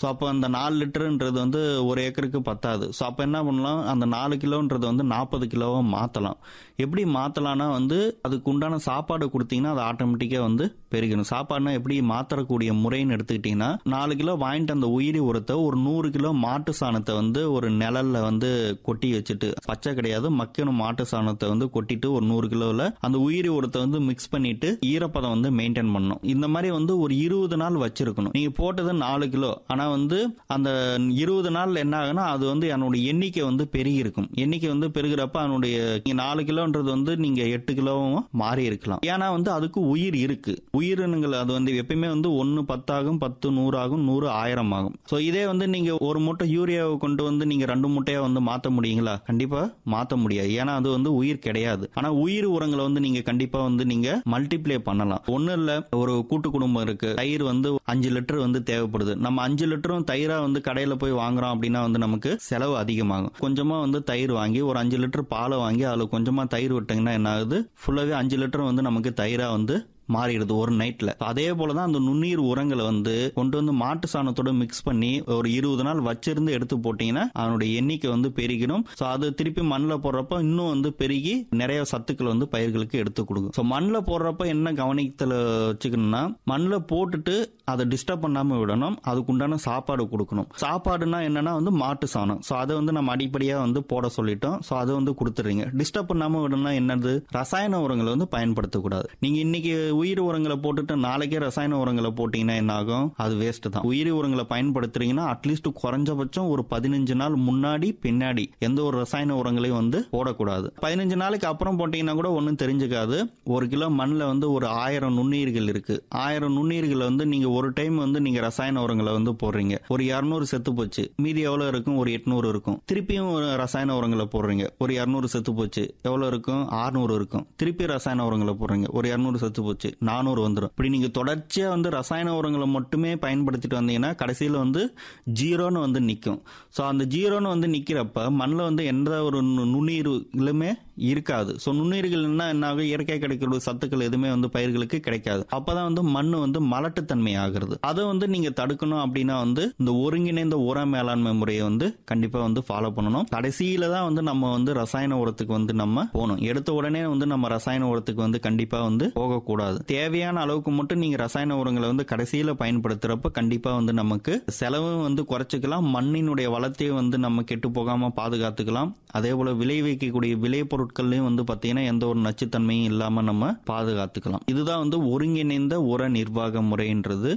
so அப்போ அந்த நாலு லிட்டருன்றது வந்து ஒரு ஏக்கருக்கு பத்தாது ஸோ அப்போ என்ன பண்ணலாம் அந்த நாலு கிலோன்றது வந்து நாற்பது கிலோவாக மாற்றலாம் எப்படி மாற்றலாம்னா வந்து அதுக்கு உண்டான சாப்பாடு கொடுத்தீங்கன்னா அது ஆட்டோமேட்டிக்காக வந்து பெருகணும் சாப்பாடுனா எப்படி மாற்றக்கூடிய முறைன்னு எடுத்துக்கிட்டிங்கன்னா நாலு கிலோ வாங்கிட்டு அந்த உயிரி உரத்தை ஒரு நூறு கிலோ மாட்டு சாணத்தை வந்து ஒரு நிழல்ல வந்து கொட்டி வச்சுட்டு பச்சை கிடையாது மக்கணும் மாட்டு சாணத்தை வந்து கொட்டிட்டு ஒரு நூறு கிலோவில் அந்த உயிரி உரத்தை வந்து மிக்ஸ் பண்ணிட்டு ஈரப்பதம் வந்து மெயின்டைன் பண்ணணும் இந்த மாதிரி வந்து ஒரு இருபது நாள் வச்சிருக்கணும் நீங்க போட்டது நாலு கிலோ ஆனா வந்து அந்த இருபது நாள் என்ன ஆகுனா அது வந்து என்னுடைய எண்ணிக்கை வந்து பெருகி இருக்கும் எண்ணிக்கை வந்து பெருகிறப்ப அதனுடைய நீங்க நாலு கிலோன்றது வந்து நீங்க எட்டு கிலோவும் மாறி இருக்கலாம் ஏன்னா வந்து அதுக்கு உயிர் இருக்கு உயிரினங்கள் அது வந்து எப்பயுமே வந்து ஒன்னு பத்தாகும் பத்து நூறு ஆகும் நூறு ஆயிரம் ஆகும் ஸோ இதே வந்து நீங்க ஒரு மூட்டை யூரியாவை கொண்டு வந்து நீங்க ரெண்டு மூட்டையா வந்து மாத்த முடியுங்களா கண்டிப்பா மாத்த முடியாது ஏன்னா அது வந்து உயிர் கிடையாது ஆனா உயிர் உரங்களை வந்து நீங்க கண்டிப்பா வந்து நீங்க மல்டிப்ளை பண்ணலாம் ஒண்ணு இல்ல ஒரு கூட்டு குடும்பம் இருக்கு தயிர் வந்து அஞ்சு லிட்டர் வந்து தேவைப்படுது நம்ம அஞ்சு லிட்டரும் தயிரா வந்து கடையில போய் வாங்குறோம் அப்படின்னா வந்து நமக்கு செலவு அதிகமாகும் கொஞ்சமா வந்து தயிர் வாங்கி ஒரு அஞ்சு லிட்டர் பாலை வாங்கி அதுல கொஞ்சமா தயிர் விட்டீங்கன்னா என்ன ஆகுது ஃபுல்லாவே அஞ்சு லிட்டர் வந்து நமக்கு தயிரா வந்து மாறிடுது ஒரு நைட்ல அதே போலதான் அந்த நுண்ணீர் உரங்களை வந்து கொண்டு வந்து மாட்டு சாணத்தோட மிக்ஸ் பண்ணி ஒரு இருபது நாள் வச்சிருந்து எடுத்து போட்டீங்கன்னா அதனுடைய எண்ணிக்கை வந்து பெருகிடும் ஸோ அது திருப்பி மண்ணில் போடுறப்ப இன்னும் வந்து பெருகி நிறைய சத்துக்கள் வந்து பயிர்களுக்கு எடுத்து கொடுக்கும் ஸோ மண்ணில் போடுறப்ப என்ன கவனிக்கத்தில் வச்சுக்கணும்னா மண்ணில் போட்டுட்டு அதை டிஸ்டர்ப் பண்ணாம விடணும் அதுக்குண்டான சாப்பாடு கொடுக்கணும் சாப்பாடுனா என்னன்னா வந்து மாட்டு சாணம் ஸோ அதை வந்து நம்ம அடிப்படையாக வந்து போட சொல்லிட்டோம் ஸோ அதை வந்து கொடுத்துறீங்க டிஸ்டர்ப் பண்ணாம விடணும்னா என்னது ரசாயன உரங்களை வந்து பயன்படுத்தக்கூடாது நீங்க இன்னைக்கு உயிர் உரங்களை போட்டுட்டு நாளைக்கே ரசாயன உரங்களை போட்டீங்கன்னா என்ன ஆகும் அது வேஸ்ட் தான் உயிர் உரங்களை பயன்படுத்துறீங்கன்னா அட்லீஸ்ட் குறைஞ்சபட்சம் ஒரு பதினஞ்சு நாள் முன்னாடி பின்னாடி எந்த ஒரு ரசாயன உரங்களையும் வந்து போடக்கூடாது பதினஞ்சு நாளைக்கு அப்புறம் போட்டீங்கன்னா கூட ஒன்றும் தெரிஞ்சுக்காது ஒரு கிலோ மண்ணில் வந்து ஒரு ஆயிரம் நுண்ணுயிர்கள் இருக்கு ஆயிரம் நுண்ணுயிர்களை வந்து நீங்க ஒரு டைம் வந்து நீங்க ரசாயன உரங்களை வந்து போடுறீங்க ஒரு இரநூறு செத்து போச்சு மீதி எவ்வளவு இருக்கும் ஒரு எட்நூறு இருக்கும் திருப்பியும் ஒரு ரசாயன உரங்களை போடுறீங்க ஒரு இரநூறு செத்து போச்சு எவ்வளவு இருக்கும் ஆறுநூறு இருக்கும் திருப்பி ரசாயன உரங்களை போடுறீங்க ஒரு இரநூறு செத்து போச்சு நானூறு வந்துடும் இப்படி நீங்க தொடர்ச்சியா வந்து ரசாயன உரங்களை மட்டுமே பயன்படுத்திட்டு வந்தீங்கன்னா கடைசியில வந்து ஜீரோன்னு வந்து நிற்கும் ஸோ அந்த ஜீரோன்னு வந்து நிக்கிறப்ப மண்ணில் வந்து எந்த ஒரு நு- நுண்ணுயிர்களுமே இருக்காது ஸோ நுண்ணுயிர்கள் என்ன என்ன ஆகும் இயற்கை கிடைக்கிற சத்துக்கள் எதுவுமே வந்து பயிர்களுக்கு கிடைக்காது அப்பதான் வந்து மண் வந்து மலட்டுத்தன்மை ஆகுறது அதை வந்து நீங்க தடுக்கணும் அப்படின்னா வந்து இந்த ஒருங்கிணைந்த உர மேலாண்மை முறையை வந்து கண்டிப்பா வந்து ஃபாலோ பண்ணணும் கடைசியில தான் வந்து நம்ம வந்து ரசாயன உரத்துக்கு வந்து நம்ம போகணும் எடுத்த உடனே வந்து நம்ம ரசாயன உரத்துக்கு வந்து கண்டிப்பா வந்து போகக்கூடாது தேவையான அளவுக்கு மட்டும் நீங்க ரசாயன உரங்களை வந்து கடைசியில பயன்படுத்துறப்ப கண்டிப்பா வந்து நமக்கு செலவும் வந்து குறைச்சிக்கலாம் மண்ணினுடைய வளத்தையும் வந்து நம்ம கெட்டு போகாம பாதுகாத்துக்கலாம் அதே போல விளைவிக்கக்கூடிய விளை பொருட்கள்லயும் வந்து பாத்தீங்கன்னா எந்த ஒரு நச்சுத்தன்மையும் இல்லாம நம்ம பாதுகாத்துக்கலாம் இதுதான் வந்து ஒருங்கிணைந்த உர நிர்வாக முறைன்றது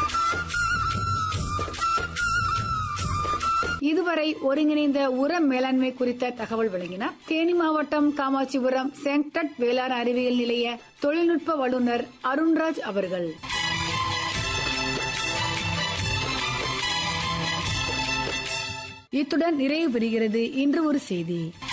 இதுவரை ஒருங்கிணைந்த உர மேலாண்மை குறித்த தகவல் வழங்கினார் தேனி மாவட்டம் காமாட்சிபுரம் சென்டட் வேளாண் அறிவியல் நிலைய தொழில்நுட்ப வல்லுநர் அருண்ராஜ் அவர்கள் இத்துடன் நிறைவு பெறுகிறது இன்று ஒரு செய்தி